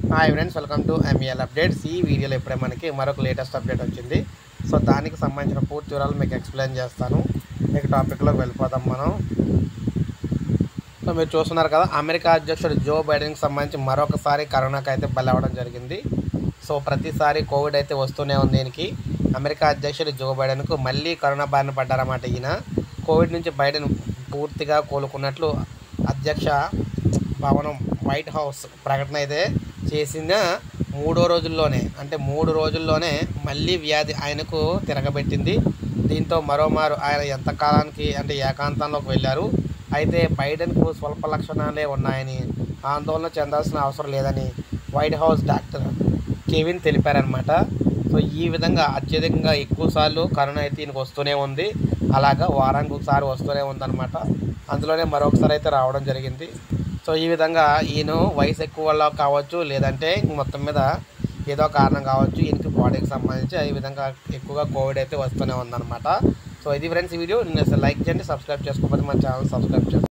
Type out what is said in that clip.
hi friends welcome to MEL updates ఈ వీడియోలో ఇప్పుడే మనకి మరొక లేటెస్ట్ అప్డేట్ వచ్చింది సో దానికి సంబంధించిన పూర్తి వివరాలు మీకు ఎక్స్ప్లెయిన్ చేస్తాను మీకు టాపిక్లోకి వెళ్ళిపోదాం మనం సో మీరు చూస్తున్నారు కదా అమెరికా అధ్యక్షుడు జో బైడెన్కి సంబంధించి మరొకసారి కరోనాకి అయితే బలవడం జరిగింది సో ప్రతిసారి కోవిడ్ అయితే వస్తూనే ఉంది దీనికి అమెరికా అధ్యక్షుడు జో బైడెన్కు మళ్ళీ కరోనా బారిన పడ్డారన్నమాట ఈయన కోవిడ్ నుంచి బైడెన్ పూర్తిగా కోలుకున్నట్లు అధ్యక్ష భవనం వైట్ హౌస్ ప్రకటన అయితే చేసిన మూడో రోజుల్లోనే అంటే మూడు రోజుల్లోనే మళ్ళీ వ్యాధి ఆయనకు తిరగబెట్టింది దీంతో మరోమారు ఆయన ఎంత కాలానికి అంటే ఏకాంతంలోకి వెళ్ళారు అయితే బైడెన్కు స్వల్ప లక్షణాలే ఉన్నాయని ఆందోళన చెందాల్సిన అవసరం లేదని వైట్ హౌస్ డాక్టర్ కెవిన్ తెలిపారనమాట సో ఈ విధంగా అత్యధికంగా ఎక్కువ సార్లు కరోనా అయితే ఈయనకు వస్తూనే ఉంది అలాగా వారానికి ఒకసారి వస్తూనే ఉందన్నమాట అందులోనే మరొకసారి అయితే రావడం జరిగింది సో ఈ విధంగా ఈయన వయసు ఎక్కువ వల్ల కావచ్చు లేదంటే మొత్తం మీద ఏదో కారణం కావచ్చు ఈయనకి బాడీకి సంబంధించి ఈ విధంగా ఎక్కువగా కోవిడ్ అయితే వస్తూనే ఉందన్నమాట సో ఇది ఫ్రెండ్స్ ఈ వీడియో నేను అసలు లైక్ చేయండి సబ్స్క్రైబ్ చేసుకోకపోతే మన ఛానల్ సబ్స్క్రైబ్ చేసుకోండి